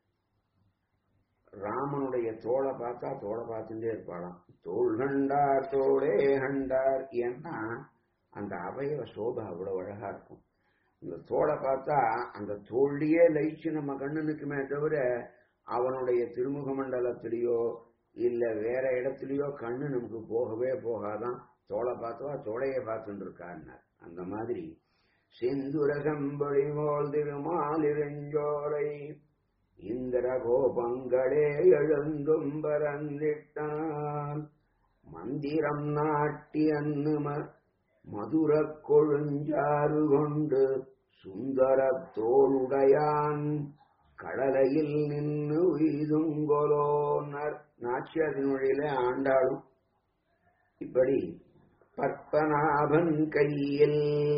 ராமனுடைய தோளை பார்த்தா தோளை பார்த்துட்டே இருப்பாளாம் தோள் கண்டார் தோளே கண்டார் ஏன்னா அந்த அவயவ சோபை அவ்வளவு அழகா இருக்கும் இந்த தோளை பார்த்தா அந்த தோல்லையே லயிச்சு நம்ம கண்ணனுக்குமே தவிர அவனுடைய திருமுக மண்டலத்திலேயோ இல்ல வேற இடத்துலயோ கண்ணு நமக்கு போகவே போகாதான் தோளை பார்த்தவா தோளையே பார்த்துட்டு இருக்கான்னு அந்த மாதிரி செந்துரகம்பொழி போல் திருமாலிருஞ்சோலை இந்திர கோபங்களே எழுந்தும் பரந்திட்டான் மந்திரம் நாட்டி அன்னும மதுர கொழுஞ்சாறு கொண்டு சுந்தர தோளுடையான் கடலையில் நின்று உய்துங்கொலோனர் நாச்சியாரின் மொழியில ஆண்டாளும் இப்படி பற்பனாபன் கையில்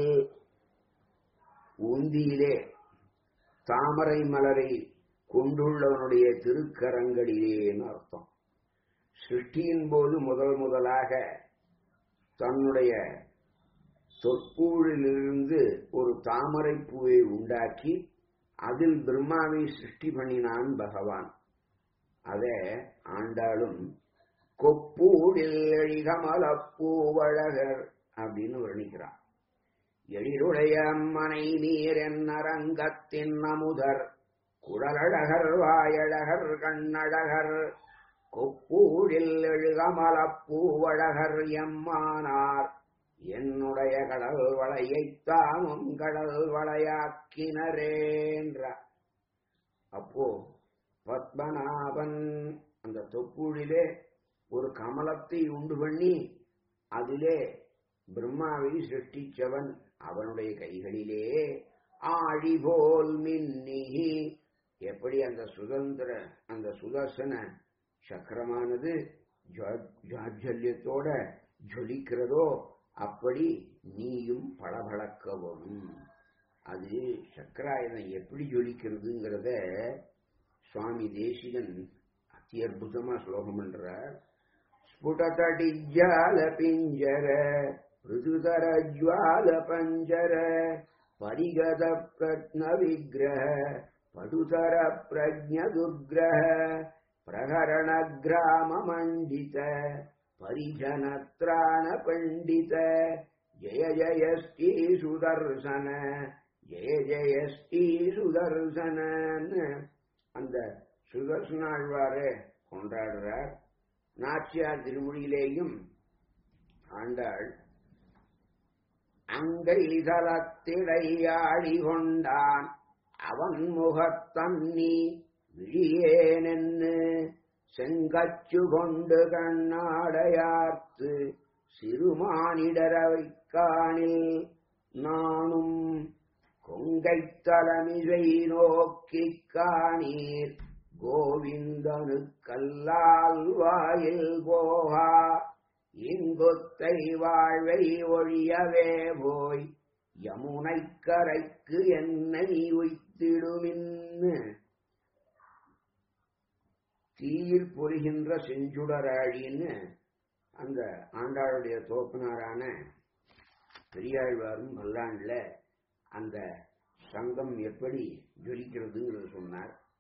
ஊந்தியிலே தாமரை மலரை கொண்டுள்ளவனுடைய திருக்கரங்களிலேன்னு அர்த்தம் சிருஷ்டியின் போது முதல் முதலாக தன்னுடைய தொற்பூழிலிருந்து ஒரு தாமரை பூவை உண்டாக்கி அதில் பிரம்மாவை சிருஷ்டி பண்ணினான் பகவான் அத ஆண்டாளும் கொப்பூடில் எழிகமலப்பூவழகர் அப்படின்னு வர்ணிக்கிறான் எழிலுடைய மனை நீர் என்னரங்கத்தின் அமுதர் குடலழகர் வாயழகர் கண்ணழகர் கொப்பூடில் எழுகமலப்பூவழகர் எம்மானார் என்னுடைய கடல் வளையைத்தாமும் கடல் வளையாக்கினரேன்ற அப்போ பத்மநாபன் அந்த தொப்பூழிலே ஒரு கமலத்தை உண்டு பண்ணி அதிலே பிரம்மாவை சிருஷ்டிச்சவன் அவனுடைய கைகளிலே ஆழி போல் மின்னிகி எப்படி அந்த சுதந்திர அந்த சுதர்சன சக்கரமானது ஜாஜல்யத்தோட ஜொலிக்கிறதோ அப்படி நீயும் பளபளக்கவும் அது சக்கராயனம் எப்படி ஜொலிக்கிறதுங்கிறத சுவாமி தேசிகன் அத்தி அற்புதமா ஸ்லோகம் பண்றார் ஸ்புடதடிஜால பிஞ்சர ருதுதர ஜுவால பஞ்சர பரிகத பிரத்ன விக்கிரக படுதர பிரஜ்ஞ துர்கிரக பிரகரண கிராம மண்டித பரிஜனத்ராண பண்டித ஜய ஜய ஸ்ரீ சுதர்சன ஜய ஜய ஸ்ரீ சுதர்சனன்னு அந்த சுதர்சனாழ்வாரே கொண்டாடுறார் நாச்சியார் திருமொழியிலேயும் ஆண்டாள் அங்கை தலத்திடையாடி கொண்டான் அவன் முகத்தன்னி விழியேனென்னு செங்கச்சு கொண்டு கண்ணாடையார்த்து சிறுமானிடரவை காணில் நானும் கொங்கை தலைமிசை நோக்கிக் காணீர் கோவிந்தனு கல்லால் வாயில் போகா இங்குத்தை வாழ்வை ஒழியவே போய் யமுனை கரைக்கு என்னை உய்த்திடுமின்னு தீயில் பொரிகின்ற செஞ்சுடராழின்னு அந்த ஆண்டாளுடைய தோப்பனாரான பெரியாழ்வாரும் மல்லாண்டில் அந்த சங்கம் எப்படி ஜொலிக்கிறதுங்கிறது சொன்னார்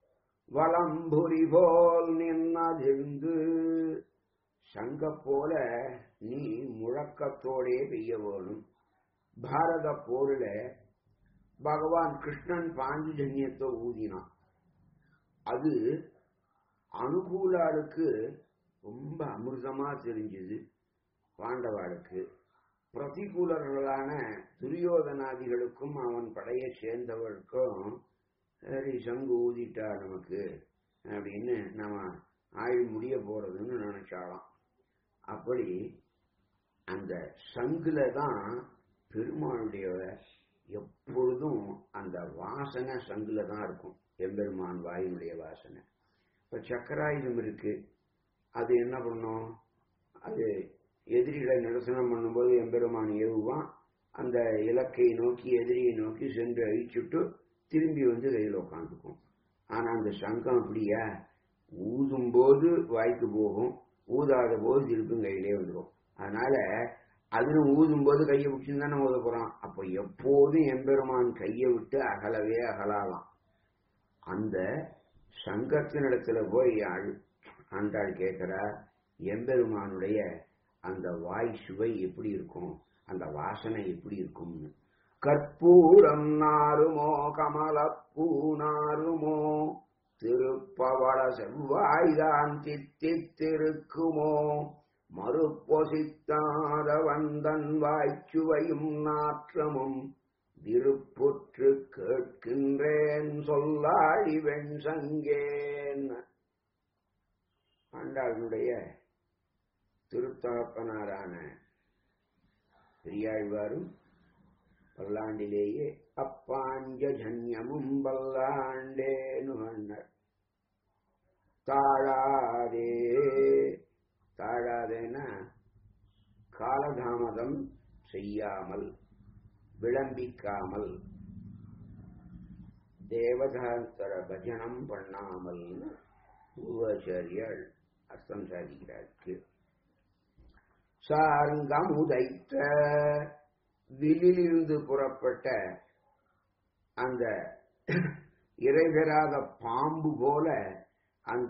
வலம்புரி போல் நின்னதிர்ந்து சங்க போல நீ முழக்கத்தோடே பெய்ய வேணும் பாரத போரில பகவான் கிருஷ்ணன் பாஞ்சஜன்யத்தை ஊதினான் அது அனுகூலாளுக்கு ரொம்ப அமிர்தமா தெரிஞ்சது பாண்டவாளுக்கு பிரதிகூலர்களான துரியோதனாதிகளுக்கும் அவன் படையை சேர்ந்தவர்களுக்கும் சரி சங்கு ஊதிட்டா நமக்கு அப்படின்னு நம்ம ஆயுள் முடிய போறதுன்னு நினைச்சாலாம் அப்படி அந்த சங்குல தான் பெருமாளுடைய எப்பொழுதும் அந்த வாசனை சங்குல தான் இருக்கும் எம்பெருமான் வாயினுடைய வாசனை இப்ப சக்கராயுதம் இருக்கு அது என்ன பண்ணும் அது எதிரிகளை நிரசனம் பண்ணும்போது எம்பெருமான் ஏவுவான் அந்த இலக்கை நோக்கி எதிரியை நோக்கி சென்று அழிச்சுட்டு திரும்பி வந்து கையில் உட்காந்துக்கும் ஆனா அந்த சங்கம் அப்படியா ஊதும் போது வாய்க்கு போகும் ஊதாத போது திருப்பும் கையிலே வந்துடும் அதனால அதுவும் ஊதும் போது கையை விட்டு தானே ஊத போறான் அப்போ எப்போதும் எம்பெருமான் கையை விட்டு அகலவே அகலாலாம் அந்த சங்கத்தினிடத்துல போய் ஆள் ஆண்டாள் கேட்கிறா எம்பெருமானுடைய அந்த வாய் சுவை எப்படி இருக்கும் அந்த வாசனை எப்படி இருக்கும்னு கற்பூரம் நாருமோ கமலப்பூ நாருமோ திருப்பவள செவ்வாய்தான் தித்தித்திருக்குமோ மறுப்பொசித்தாத வந்தன் வாய்ச்சுவையும் நாற்றமும் விருப்புற்று கேட்கின்றேன் சொல்லாழி வெண் சங்கேன் ஆண்டாளுடைய திருத்தகப்பனாரான பெரியாழ்வாரும் பல்லாண்டிலேயே அப்பாஞ்சன்யமும் பல்லாண்டேனு அண்ணர் தாழாதே தாழாதேனா காலதாமதம் செய்யாமல் விளம்பிக்காமல் தேவதாந்தர பஜனம் பண்ணாமல் பூர்வாச்சாரியால் அர்த்தம் சாதிக்கிறாருக்கு சாருங்கம் உதைத்த வில்லிலிருந்து புறப்பட்ட அந்த இறைவராத பாம்பு போல அந்த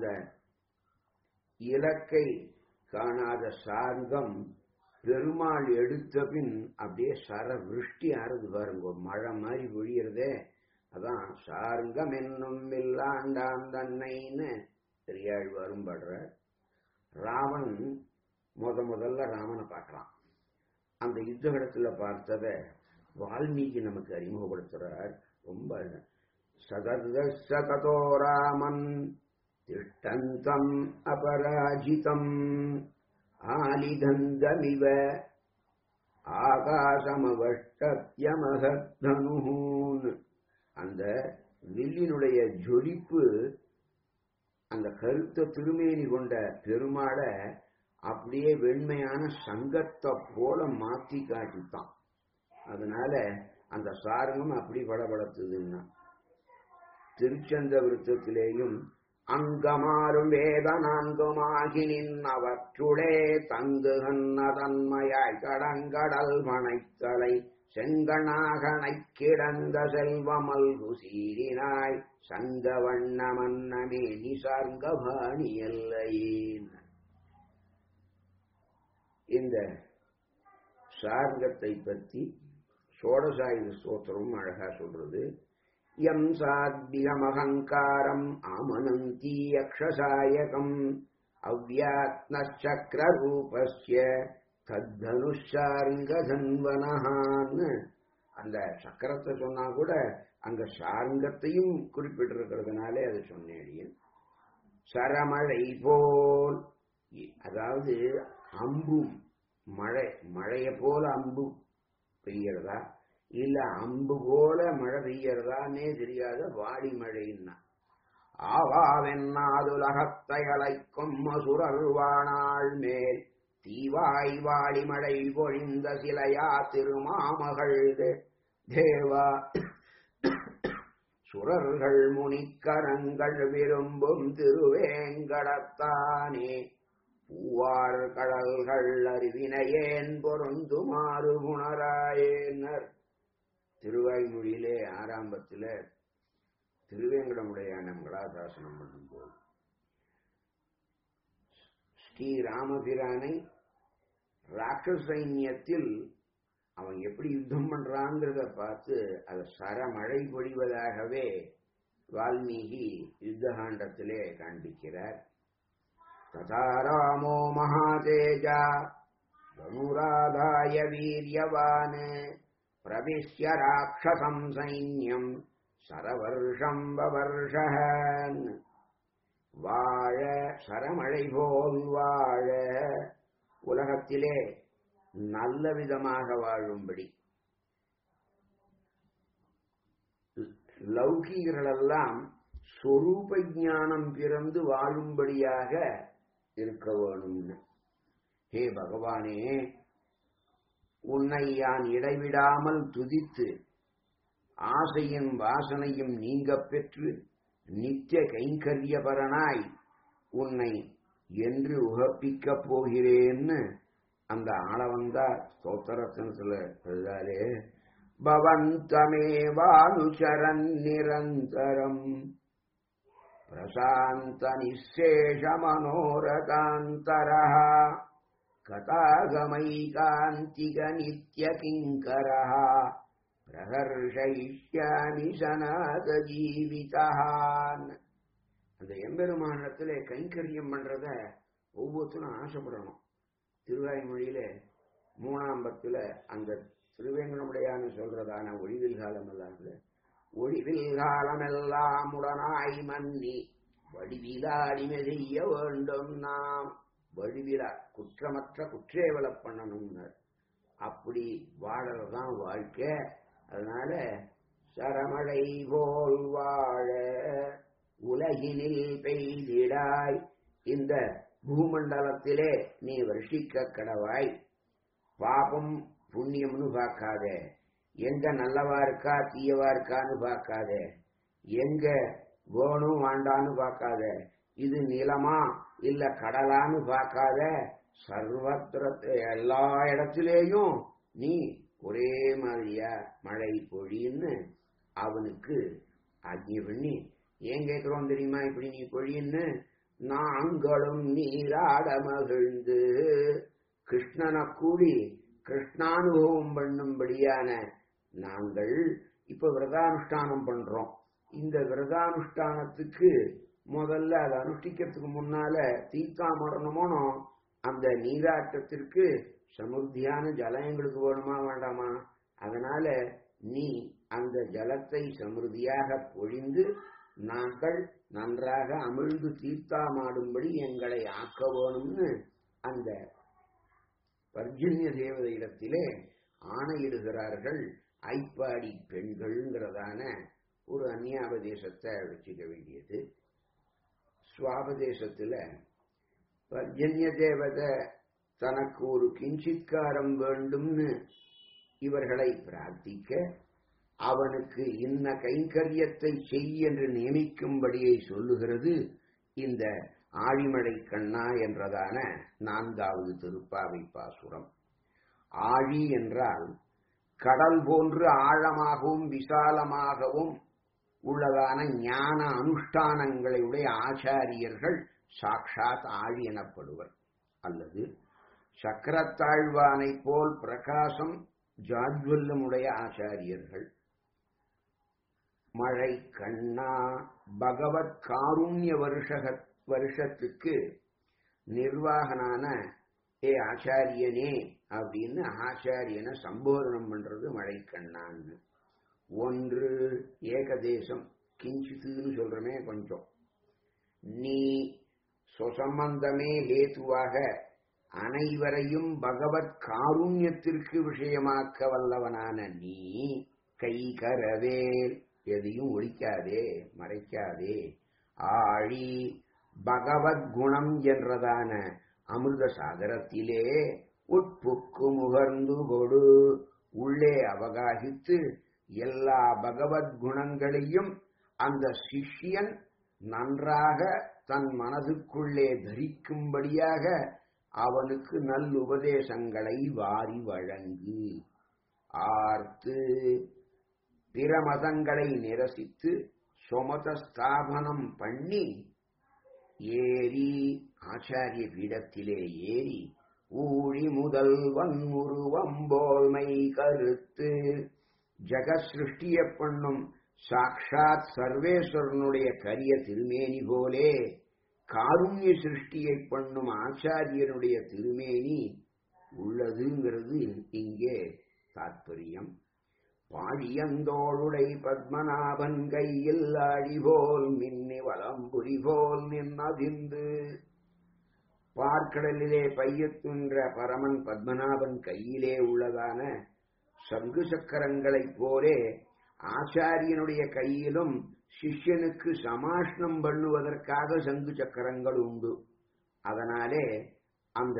இலக்கை காணாத சார்கம் பெருமாள் எடுத்த பின் அப்படியே சர விருஷ்டி ஆறுது பாருங்க மழை மாதிரி பொழியறதே அதான் சார்கம் என்னும் இல்லாண்டான் தன்னைன்னு பெரியாள் வரும் பாடுறார் ராவன் முத முதல்ல ராமனை பார்க்கலாம் அந்த யுத்த இடத்துல பார்த்தத வால்மீகி நமக்கு அறிமுகப்படுத்துறார் ரொம்ப சததோ ராமன் திஷ்டந்தம் அபராஜிதம் ஆலிதந்தமிவ ஆகாசமவஷ்டத்யமகத்தனுன்னு அந்த வில்லினுடைய ஜொலிப்பு அந்த கருத்த திருமேனி கொண்ட பெருமாளை அப்படியே வெண்மையான சங்கத்தை போல மாத்தி காட்டித்தான் அதனால அந்த சாரங்கம் அப்படி படபடத்துதுன்னா திருச்சந்த விருத்தத்திலேயும் அங்கமாறும் வேத நான்குமாகி நின்னவற்றுளே தங்குகன்ன தன்மையாய் கடங்கடல் மனைத்தலை செங்கணாகனைக் கிடந்த செல்வமல்கு சீரினாய் சங்க வண்ண மன்னமே நிசார்கபாணி எல்லையேன் இந்த சார்கத்தை பற்றி சோடசாயுத ஸ்தோத்திரம் அழகா சொல்றது யம் சாத்தியமகங்காரம் ஆமனந்தி யக்ஷசாயகம் அவ்யாத்மச்சக்கரூபஸ்ய தத்தனுஷார்ங்கதன்வனஹான்னு அந்த சக்கரத்தை சொன்னா கூட அங்க சார்ங்கத்தையும் குறிப்பிட்டிருக்கிறதுனாலே அதை சொன்னேன் சரமழை போல் அதாவது அம்பும் மழை மழைய போல அம்பு பெய்யறதா இல்ல அம்பு போல மழை பெய்யறதானே தெரியாத வாடி மழைன்னா ஆவாவென்னாதுலகத்தை அலைக்கும் மசுரர்வானாள் மேல் தீவாய் வாடி மழை பொழிந்த சிலையா திருமாமகள் தேவா சுரர்கள் முனிக்கரங்கள் விரும்பும் திருவேங்கடத்தானே பூவார் கடல்கள் அறிவினையேன் பொருந்துமாறு குணராயேனர் திருவாய்மொழியிலே ஆரம்பத்தில் திருவேங்கடமுடையான மங்களாசாசனம் பண்ணும்போது ஸ்ரீராமபிரானை ராட்சச சைன்யத்தில் அவன் எப்படி யுத்தம் பண்றாங்கிறத பார்த்து அதை சரமழை பொழிவதாகவே வால்மீகி யுத்தகாண்டத்திலே காண்பிக்கிறார் ததா ராமோ மகாதேஜா தனுராதாய வீரியவான் பிரவிஷ்ய ராட்சசம் சைன்யம் சரவர்ஷம் வவர்ஷன் வாழ சரமழை போல் வாழ உலகத்திலே நல்ல விதமாக வாழும்படி லௌகீகர்களெல்லாம் சொரூப ஞானம் பிறந்து வாழும்படியாக இருக்க வேணும்னு ஹே பகவானே உன்னை யான் இடைவிடாமல் துதித்து ஆசையும் வாசனையும் நீங்க பெற்று நித்திய கைங்கரியபரனாய் உன்னை என்று உகப்பிக்கப் போகிறேன்னு அந்த ஆளவந்தா ஸ்தோத்திரத்தினத்துல எழுதாலே பவந்தமேவானுச்சரன் நிரந்தரம் பிரசாந்த நிசேஷ மனோரகாந்தரா கதாகமைகாந்திக நித்ய கிங்கரா பிரகர்ஷயிஷ்யாமி சனாத ஜீவிதான் அந்த எம்பெருமானத்திலே கைங்கரியம் பண்றத ஒவ்வொருத்தரும் ஆசைப்படணும் திருவாய்மொழியில மூணாம் பத்துல அந்த திருவேங்கடமுடையான்னு சொல்றதான ஒளிவில் காலம் எல்லாம் ஒளிவில் காலமெல்லாம் உடனாய் மன்னி வடிவிலாடிமை செய்ய வேண்டும் நாம் வடிவிலா குற்றமற்ற குற்றேவலை பண்ணணும்னர் அப்படி வாழறதுதான் வாழ்க்கை அதனால சரமழை போல் வாழ உலகினில் பெய்திடாய் இந்த பூமண்டலத்திலே நீ வருஷிக்க கடவாய் பாபம் புண்ணியம்னு பார்க்காத எங்க நல்லவா இருக்கா தீயவா இருக்கான்னு பார்க்காத எங்க வேணும் வேண்டான்னு பார்க்காத இது நிலமா இல்ல கடலான்னு பார்க்காத சர்வத்திர எல்லா இடத்திலேயும் நீ ஒரே மாதிரியா மழை பொழின்னு அவனுக்கு ஆஜ்ஞை பண்ணி ஏன் கேட்கிறோம் தெரியுமா இப்படி நீ பொழின்னு நாங்களும் நீராட மகிழ்ந்து கிருஷ்ணனை கூடி கிருஷ்ணானுபவம் பண்ணும்படியான நாங்கள் இப்ப விரதானுஷ்டானம் பண்றோம் இந்த விரதானுஷ்டானத்துக்கு முதல்ல அதை அனுஷ்டிக்கிறதுக்கு முன்னால தீர்த்தாமரணமோனோ அந்த நீராட்டத்திற்கு சமுர்த்தியான ஜலம் எங்களுக்கு வேணுமா வேண்டாமா அதனால நீ அந்த ஜலத்தை சமிருதியாக பொழிந்து நாங்கள் நன்றாக அமிழ்ந்து தீர்த்தாமாடும்படி எங்களை ஆக்க வேணும்னு அந்த பர்ஜன்ய தேவதையிடத்திலே ஆணையிடுகிறார்கள் ஐப்பாடி பெண்கள்ங்கிறதான ஒரு அந்நியாபதேசத்தை வச்சுக்க வேண்டியது சுவாபதேசத்துல பர்ஜன்ய தேவதை தனக்கு ஒரு கிஞ்சித்காரம் வேண்டும்னு இவர்களை பிரார்த்திக்க அவனுக்கு இன்ன கைங்கரியத்தை செய் என்று நியமிக்கும்படியை சொல்லுகிறது இந்த ஆழிமழை கண்ணா என்றதான நான்காவது திருப்பாவை பாசுரம் ஆழி என்றால் கடல் போன்று ஆழமாகவும் விசாலமாகவும் உள்ளதான ஞான அனுஷ்டானங்களை உடைய ஆச்சாரியர்கள் சாட்சாத் ஆழி எனப்படுவர் அல்லது சக்கரத்தாழ்வானை போல் பிரகாசம் ஜாஜ்வல்லமுடைய ஆச்சாரியர்கள் மழை கண்ணா பகவத் காருண்ய வருஷக வருஷத்துக்கு நிர்வாகனான ஏ ஆச்சாரியனே அப்படின்னு ஆச்சாரியனை சம்போதனம் பண்றது மழை கண்ணான்னு ஒன்று ஏகதேசம் கிஞ்சித்துன்னு சொல்றமே கொஞ்சம் நீ சுசம்பந்தமே ஹேத்துவாக அனைவரையும் பகவத் காருண்யத்திற்கு விஷயமாக்க வல்லவனான நீ கை கரவேல் எதையும் ஒழிக்காதே மறைக்காதே ஆழி பகவத் குணம் என்றதான அமிர்த சாகரத்திலே உட்புக்கு முகர்ந்து கொடு உள்ளே அவகாசித்து எல்லா பகவத் குணங்களையும் அந்த சிஷ்யன் நன்றாக தன் மனதுக்குள்ளே தரிக்கும்படியாக அவனுக்கு நல்லுபதேசங்களை வாரி வழங்கு ஆர்த்து பிற மதங்களை நிரசித்து சொமத ஸ்தாபனம் பண்ணி ஏறி ஆச்சாரிய பீடத்திலே ஏறி ஊழி முதல்வன் உருவம்போல்மை கருத்து ஜெக சிருஷ்டிய பண்ணும் சாக்ஷாத் சர்வேஸ்வரனுடைய கரிய திருமேனி போலே காருண்ய சிருஷ்டியை பண்ணும் ஆச்சாரியனுடைய திருமேனி உள்ளதுங்கிறது இங்கே தாற்பயம் பாடியந்தோளுடை பத்மநாபன் கையில் அழிபோல் மின்னி வலம்புரி போல் நின்னதிந்து பார்க்கடலிலே பையத்துன்ற பரமன் பத்மநாபன் கையிலே உள்ளதான சங்கு சக்கரங்களைப் போலே ஆச்சாரியனுடைய கையிலும் சிஷ்யனுக்கு சமாஷ்ணம் பண்ணுவதற்காக சங்கு சக்கரங்கள் உண்டு அதனாலே அந்த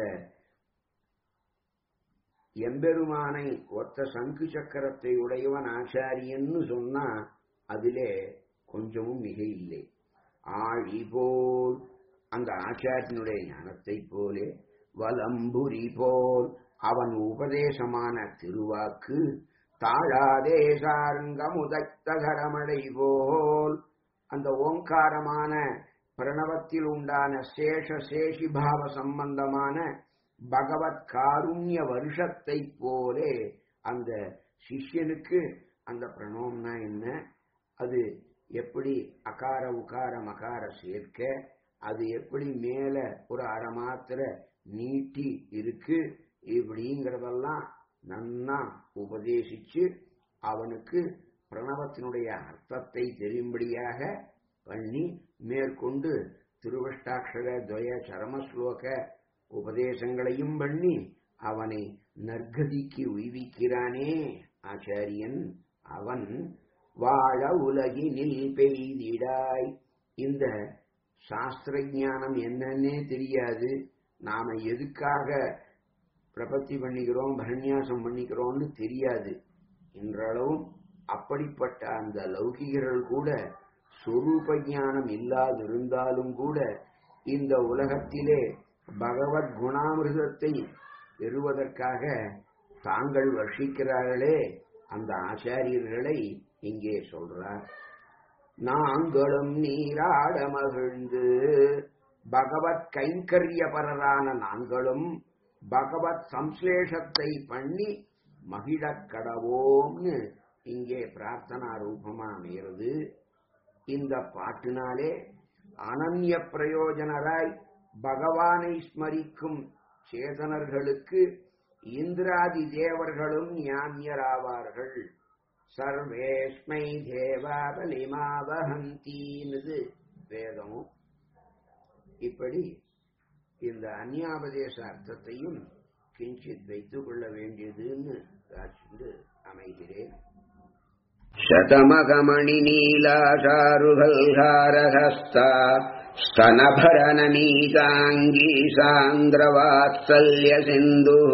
எம்பெருமானை ஒத்த சங்கு சக்கரத்தை உடையவன் ஆச்சாரியன்னு சொன்னா அதிலே கொஞ்சமும் மிக இல்லை ஆழி போல் அந்த ஆச்சாரியனுடைய ஞானத்தை போலே வலம்புரி போல் அவன் உபதேசமான திருவாக்கு தாழாதே சாருங்கமுதைத்தகரமடை போல் அந்த ஓங்காரமான பிரணவத்தில் உண்டான சேஷ சேஷிபாவ சம்பந்தமான பகவத் காருண்ய வருஷத்தை போலே அந்த சிஷ்யனுக்கு அந்த பிரணவம்னா என்ன அது எப்படி அகார உகார மகார சேர்க்க அது எப்படி மேல ஒரு அரை மாத்திர நீட்டி இருக்கு இப்படிங்கிறதெல்லாம் நன்னா உபதேசிச்சு அவனுக்கு பிரணவத்தினுடைய அர்த்தத்தை தெரியும்படியாக பண்ணி மேற்கொண்டு திருவஷ்டாட்சர துவய சரமஸ்லோக உபதேசங்களையும் பண்ணி அவனை நற்கதிக்கு உய்விக்கிறானே ஆச்சாரியன் அவன் வாழ உலகினில் பெய்திடாய் இந்த சாஸ்திர ஞானம் என்னன்னே தெரியாது நாம எதுக்காக பிரபத்தி பண்ணிக்கிறோம் பரநியாசம் பண்ணிக்கிறோம்னு தெரியாது இன்றளவும் அப்படிப்பட்ட அந்த லௌகிகர்கள் கூட சொரூப ஞானம் இல்லாதிருந்தாலும் கூட இந்த உலகத்திலே பகவத் குணாமிருதத்தை பெறுவதற்காக தாங்கள் வர்ஷிக்கிறார்களே அந்த ஆச்சாரியர்களை இங்கே சொல்றார் நாங்களும் நீராட மகிழ்ந்து பகவத் கைங்கரியபரரான நாங்களும் பகவத் சம்சேஷத்தை பண்ணி மகிழக் கடவோம்னு இங்கே பிரார்த்தனா ரூபமா அமைகிறது இந்த பாட்டினாலே அனன்ய பிரயோஜனராய் பகவானை ஸ்மரிக்கும் சேதனர்களுக்கு இந்திராதி தேவர்களும் ஞானியராவார்கள் சர்வேஸ்மை தேவா பலிமாவஹந்தீனது வேதமும் இப்படி இந்த அந்யாபதேச அர்த்தத்தையும் கிஞ்சித் வைத்துக் கொள்ள வேண்டியதுன்னு காட்சிண்டு அமைகிறேன் शतमकमणिनीलाचारुभल्हारहस्ता स्तनभरनमीताङ्गी सान्द्रवात्सल्यसिन्धुः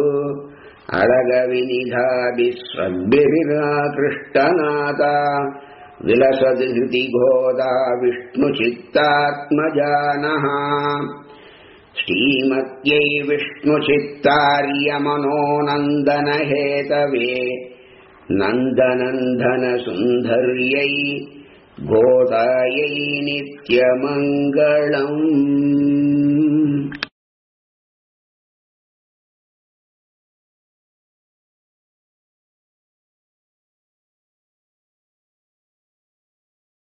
अडगविनिधाभिस्वद्भिराकृष्टनाथा विलसति हृतिघोदा विष्णुचित्तात्मजानः श्रीमत्यै विष्णुचित्तार्यमनोनन्दनहेतवे नन्दनन्दनसुन्दर्यै गोदायै नित्यमङ्गलम्